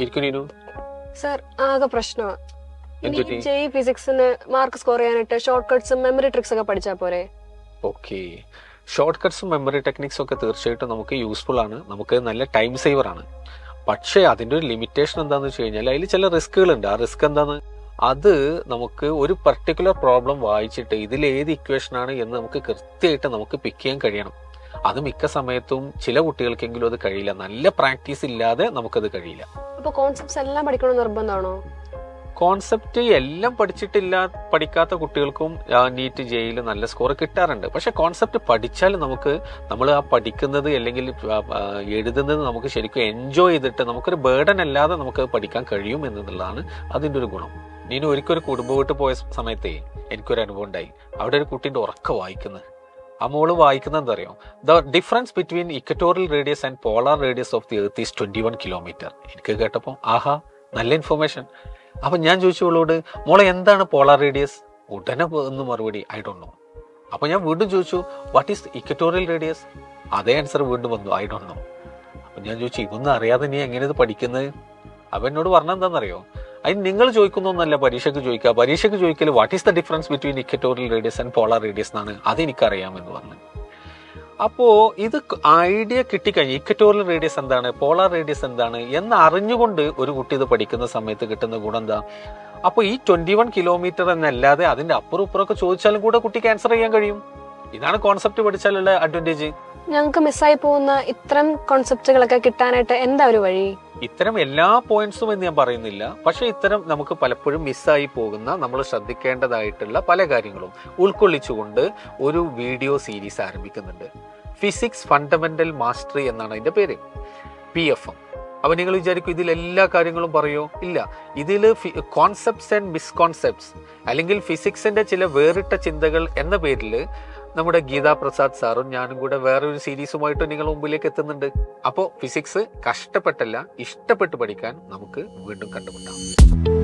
ഇരിക്കുനീനു sir ആകെ പ്രശ്നമാ എന്തുപറ്റി? ജെയ് ഫിസിക്സിന് മാർക്ക് സ്കോർ ചെയ്യാനായിട്ട് ഷോർട്ട് കട്ട്സും മെമ്മറി ട്രിക്സ് ഒക്കെ പഠിച്ചാ പോരെ ഓക്കെ ഷോർട്ട് കട്ട്സും മെമ്മറി ടെക്നിക്സും ഒക്കെ തീർച്ചയായിട്ടും നമുക്ക് യൂസ്ഫുൾ ആണ് നമുക്ക് നല്ല ടൈം സേവർ ആണ് പക്ഷേ അതിന്റെ ഒരു ലിമിറ്റേഷൻ എന്താന്ന് വെച്ച് കഴിഞ്ഞാൽ അതിൽ ചില റിസ്കുകൾ ഉണ്ട് ആ റിസ്ക് എന്താന്ന് അത് നമുക്ക് ഒരു പർട്ടിക്കുലർ പ്രോബ്ലം വായിച്ചിട്ട് ഇതിൽ ഏത് ഇക്വേഷൻ ആണ് എന്ന് നമുക്ക് കൃത്യമായിട്ട് നമുക്ക് പിക്ക് ചെയ്യാൻ കഴിയണം അത് മിക്ക സമയത്തും ചില കുട്ടികൾക്കെങ്കിലും അത് കഴിയില്ല നല്ല പ്രാക്ടീസ് ഇല്ലാതെ നമുക്കത് കഴിയില്ല അപ്പൊ കോൺസെപ്റ്റ്സ് എല്ലാം പഠിക്കണമെന്ന് നിർബന്ധമാണോ കോൺസെപ്റ്റ് എല്ലാം പഠിച്ചിട്ടില്ല പഠിക്കാത്ത കുട്ടികൾക്കും നീറ്റ് ജെയിൽ നല്ല സ്കോർ കിട്ടാറുണ്ട് പക്ഷെ കോൺസെപ്റ്റ് പഠിച്ചാൽ നമുക്ക് നമ്മൾ ആ പഠിക്കുന്നത് അല്ലെങ്കിൽ ആ, ആ, എഴുതുന്നത് നമുക്ക് ശരിക്കും എൻജോയ് ചെയ്തിട്ട് നമുക്കൊരു ബേർഡൻ അല്ലാതെ നമുക്ക് പഠിക്കാൻ കഴിയും എന്നുള്ളതാണ് അതിന്റെ ഒരു ഗുണം നീನು ഒരിക്കലും കുടുംബ വീട്ടിൽ പോയ സമയത്തേ എനിക്കൊരു അനുഭവം ഉണ്ടായി അവിടെ ഒരു കുട്ടീൻ്റെ ഉറക്ക വായിക്കുന്നത് ആ മോള് വായിക്കുന്നത് എന്താ അറിയോ the difference between equatorial radius and polar radius of the earth is twenty one kilometre എനിക്ക് കേട്ടപ്പോൾ ആഹാ നല്ല ഇൻഫർമേഷൻ അപ്പൊ ഞാൻ ചോദിച്ചു അവളോട് മോളെ എന്താണ് പോളാർ റേഡിയസ് ഉടനെ ഒന്ന് മറുപടി ഐ ഡോണ്ട് നോ അപ്പൊ ഞാൻ വീണ്ടും ചോദിച്ചു വാട്ട് ഈസ് ഇക്കറ്റോറിയൽ റേഡിയസ് അതേ ആൻസർ വീണ്ടും വന്നു ഐ ഡോണ്ട് നോ അപ്പൊ ഞാൻ ചോദിച്ചു ഇതൊന്നും അറിയാതെ നീ എങ്ങനെ ഇത് പഠിക്കുന്നത് അപ്പൊ എന്നോട് പറഞ്ഞ എന്താണെന്നറിയോ അതിന് നിങ്ങൾ ചോദിക്കുന്നൊന്നല്ല പരീക്ഷയ്ക്ക് ചോദിക്കുക പരീക്ഷയ്ക്ക് ചോദിക്കൽ what is the difference between equatorial radius and polar radius എന്നാണ് അതെനിക്കറിയാമെന്ന് പറഞ്ഞു അപ്പോ ഇത് ഐഡിയ കിട്ടിക്കഴിഞ്ഞു ഇക്കറ്റോറിയൽ റേഡിയസ് എന്താണ് പോളാർ റേഡിയസ് എന്താണ് എന്ന് അറിഞ്ഞുകൊണ്ട് ഒരു കുട്ടി ഇത് പഠിക്കുന്ന സമയത്ത് കിട്ടുന്ന ഗുണം എന്താ അപ്പൊ ഈ ട്വന്റി വൺ കിലോമീറ്റർ എന്നല്ലാതെ അതിന്റെ അപ്പുറം ഇപ്പുറമൊക്കെ ചോദിച്ചാലും കൂടെ കുട്ടിക്ക് ആൻസർ ചെയ്യാൻ കഴിയും ഇതാണ് കോൺസെപ്റ്റ് പഠിച്ചാലുള്ള അഡ്വാൻറ്റേജ് ഞങ്ങൾക്ക് മിസ്സായി പോകുന്ന ഇത്തരം കോൺസെപ്റ്റുകളൊക്കെ കിട്ടാനായിട്ട് എന്താ ഒരു വഴി ഇത്തരം എല്ലാ പോയിന്റ്സും എന്ന് ഞാൻ പറയുന്നില്ല പക്ഷെ ഇത്തരം നമുക്ക് പലപ്പോഴും മിസ്സായി പോകുന്ന നമ്മൾ ശ്രദ്ധിക്കേണ്ടതായിട്ടുള്ള പല കാര്യങ്ങളും ഉൾക്കൊള്ളിച്ചുകൊണ്ട് ഒരു വീഡിയോ സീരീസ് ആരംഭിക്കുന്നുണ്ട് ഫിസിക്സ് ഫണ്ടമെന്റൽ മാസ്റ്ററി എന്നാണ് അതിന്റെ പേര് പി എഫ് എം അപ്പൊ നിങ്ങൾ വിചാരിക്കും ഇതിൽ എല്ലാ കാര്യങ്ങളും പറയോ ഇല്ല ഇതിൽ കോൺസെപ്റ്റ്സ് ആൻഡ് മിസ്കോൺസെപ്റ്റ്സ് അല്ലെങ്കിൽ ഫിസിക്സിന്റെ ചില വേറിട്ട ചിന്തകൾ എന്ന പേരിൽ നമ്മുടെ ഗീതാ പ്രസാദ് സാറും ഞാനും കൂടെ വേറൊരു സീരീസുമായിട്ട് നിങ്ങൾ മുമ്പിലേക്ക് എത്തുന്നുണ്ട് അപ്പോൾ ഫിസിക്സ് കഷ്ടപ്പെട്ടല്ല ഇഷ്ടപ്പെട്ട് പഠിക്കാൻ നമുക്ക് വീണ്ടും കണ്ടുമുട്ടാം